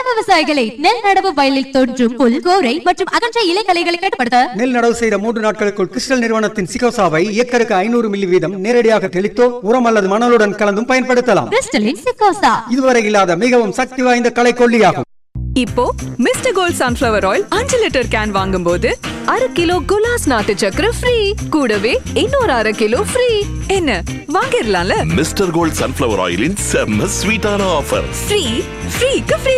விவசாயிகளை நெல் நடவு வயலில் தோன்றும் புல் கோரை மற்றும் அகன்ற இலைகளைகளை கட்டுப்படுத்த நெல் நடவு செய்த மூன்று நாட்களுக்குள் கிறிஸ்டல் நிறுவனத்தின் சிகோசாவை ஏக்கருக்கு ஐநூறு மில்லி வீதம் நேரடியாக தெளித்தோ உரம் அல்லது மணலுடன் கலந்தும் பயன்படுத்தலாம் கிறிஸ்டலின் சிக்கோசா இதுவரை இல்லாத மிகவும் சக்தி வாய்ந்த களைக்கொல்லியாகும் இப்போ மிஸ்டர் கோல்ட் சன்ஃபிளவர் ஆயில் அஞ்சு லிட்டர் கேன் வாங்கும்போது அரை கிலோ குலாஸ் நாட்டு சக்கரை ஃப்ரீ கூடவே இன்னொரு அரை கிலோ ஃப்ரீ என்ன வாங்கிடலாம்ல மிஸ்டர் கோல்ட் சன்ஃபிளவர் ஆயிலின் செம்ம ஸ்வீட்டான ஆஃபர் ஃப்ரீ ஃப்ரீக்கு ஃப்ரீ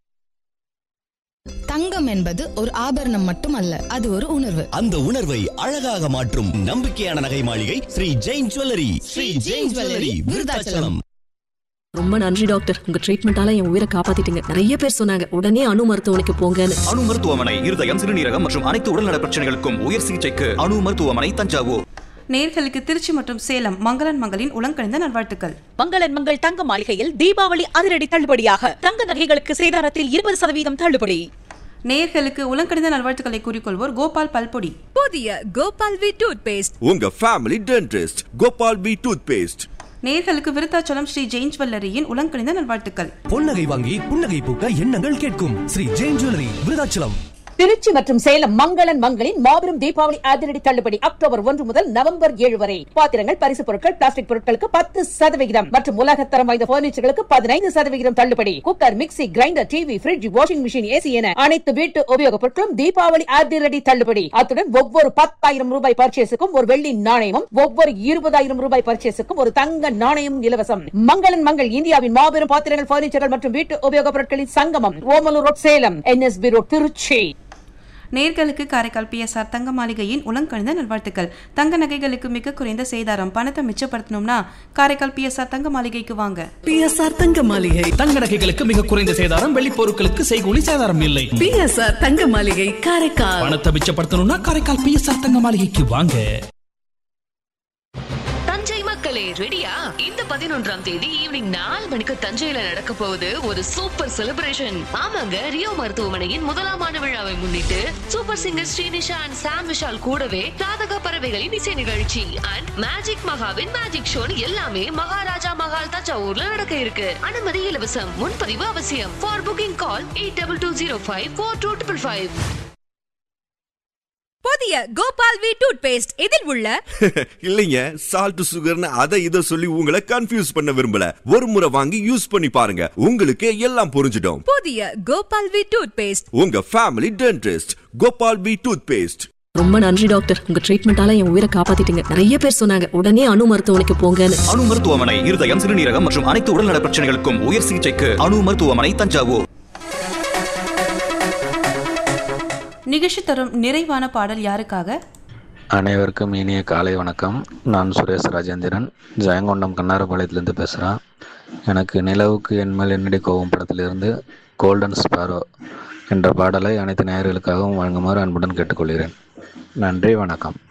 தங்கம் என்பது ஒரு ஆபரணம் மட்டுமல்ல அது ஒரு உணர்வு அந்த உணர்வை அழகாக மாற்றும் நம்பிக்கையான நகை மாளிகை ஸ்ரீ ஜெயின் ஜுவல்லரி ஸ்ரீ ஜெயின் ஜுவல்லரி விருதாச்சலம் ரொம்ப நன்றி டாக்டர் உங்க ட்ரீட்மெண்டால என் உயிரை காப்பாத்திட்டீங்க நிறைய பேர் சொன்னாங்க உடனே அணு மருத்துவமனைக்கு போங்கன்னு அணு மருத்துவமனை இருதயம் சிறுநீரகம் மற்றும் அனைத்து உடல்நல பிரச்சனைகளுக்கும் உயர் சிகிச்சைக்கு அணு மருத்துவமனை தஞ்சாவூர் நேர்களுக்கு திருச்சி மற்றும் சேலம் மங்களன் மங்களின் உளங்கணிந்த நல்வாழ்த்துக்கள் மங்களன் மங்கள் தங்க மாளிகையில் தீபாவளி அதிரடி தள்ளுபடியாக தங்க நகைகளுக்கு சேதாரத்தில் இருபது சதவீதம் தள்ளுபடி நேர்களுக்கு உளங்கணிந்த நல்வாழ்த்துக்களை கூறிக்கொள்வோர் கோபால் பல்பொடி புதிய கோபால் வி டூத் பேஸ்ட் உங்க family dentist Gopal P toothpaste நேர்களுக்கு விருத்தாச்சலம் ஸ்ரீ ஜெயின் ஜுவல்லரியின் உளங்கணிந்த நல்வாழ்த்துக்கள் பொன்னகை வாங்கி புன்னகை பூக்க எண்ணங்கள் கேட்கும் ஸ்ரீ ஜெயின் ஜுவல்லரி விருதாச்சலம் திருச்சி மற்றும் சேலம் மங்களன் மங்களின் மாபெரும் தீபாவளி அதிரடி தள்ளுபடி அக்டோபர் ஒன்று முதல் நவம்பர் ஏழு வரை பாத்திரங்கள் பரிசு பொருட்கள் பிளாஸ்டிக் பொருட்களுக்கு பத்து சதவிகிதம் மற்றும் உலகத்தரம் வாய்ந்த பர்னிச்சர்களுக்கு பதினைந்து சதவிகிதம் தள்ளுபடி cooker mixie grinder TV fridge washing machine AC என அனைத்து வீட்டு உபயோகப் பொருட்களும் தீபாவளி அதிரடி தள்ளுபடி அத்துடன் ஒவ்வொரு பத்தாயிரம் ரூபாய் பர்ச்சேஸுக்கும் ஒரு வெள்ளி நாணயமும் ஒவ்வொரு இருபதாயிரம் ரூபாய் பர்ச்சேஸுக்கும் ஒரு தங்க நாணயமும் இலவசம் மங்களன் மங்கள் இந்தியாவின் மாபெரும் பாத்திரங்கள் பர்னிச்சர்கள் மற்றும் வீட்டு உபயோகப் பொருட்களின் சங்கமம் Omalur road Salem N S B road Tiruchi நேர்களுக்கு காரைக்கால் பிஎஸ்ஆர் தங்க மாளிகையின் உளங்கணிந்த நல்வாழ்த்துக்கள் தங்க நகைகளுக்கு மிக குறைந்த சேதாரம் பணத்தை மிச்சப்படுத்தணும்னா காரைக்கால் பிஎஸ்ஆர் தங்க மாளிகைக்கு வாங்க பிஎஸ்ஆர் தங்க மாளிகை தங்க நகைகளுக்கு மிக குறைந்த சேதாரம் வெள்ளி பொருட்களுக்கு செய்கூலி சேதாரம் இல்லை பிஎஸ்ஆர் தங்க மாளிகை காரைக்கால் பணத்தை மிச்சப்படுத்தணும்னா காரைக்கால் பிஎஸ்ஆர் தங்க மாளிகைக்கு வாங்க தஞ்சை மக்களே ரெடியா இந்த பதினொன்றாம் தேதி ஈவினிங் நாலு மணிக்கு தஞ்சையில நடக்க போகுது ஒரு சூப்பர் செலிப்ரேஷன் ஆமாங்க ரியோ மருத்துவமனையின் முதலாம் ஆண்டு விழாவை முன்னிட்டு super singer Srinisha and Sam Vishal கூடவே ராதக பறவைகளின் இசை நிகழ்ச்சி அண்ட் மேஜிக் மகாவின் மேஜிக் ஷோ எல்லாமே மகாராஜா மகால் தஞ்சாவூர்ல நடக்க இருக்கு அனுமதி இலவசம் முன்பதிவு அவசியம் for booking call eight double two zero five four two triple five புதிய கோபால் வி டூத் பேஸ்ட் இதில் உள்ள இல்லைங்க சால்ட் சுகர்னு அதை இதை சொல்லி உங்களை கன்ஃபியூஸ் பண்ண விரும்பல ஒரு முறை வாங்கி யூஸ் பண்ணி பாருங்க உங்களுக்கு எல்லாம் புரிஞ்சிடும் புதிய கோபால் வி டூத் பேஸ்ட் உங்க family dentist Gopal P toothpaste ரொம்ப நன்றி டாக்டர் உங்க ட்ரீட்மெண்டால என் உயிரை காப்பாத்திட்டீங்க நிறைய பேர் சொன்னாங்க உடனே அணு மருத்துவமனைக்கு போங்கன்னு அணு மருத்துவமனை இருதயம் சிறுநீரகம் மற்றும் அனைத்து உடல்நல பிரச்சனைகளுக்கும் உயர் சிகிச்சைக்கு அணு மருத்துவமனை தஞ்சாவூர் நிகழ்ச்சி தரும் நிறைவான பாடல் யாருக்காக அனைவருக்கும் இனிய காலை வணக்கம் நான் சுரேஷ் ராஜேந்திரன் ஜெயங்கொண்டம் கண்ணாரபாளையத்திலேருந்து பேசுகிறேன் எனக்கு நிலவுக்கு என்மேல் என்னடி கோவம் படத்திலிருந்து கோல்டன் ஸ்பாரோ என்ற பாடலை அனைத்து நேயர்களுக்காகவும் வழங்குமாறு அன்புடன் கேட்டுக்கொள்கிறேன் நன்றி வணக்கம்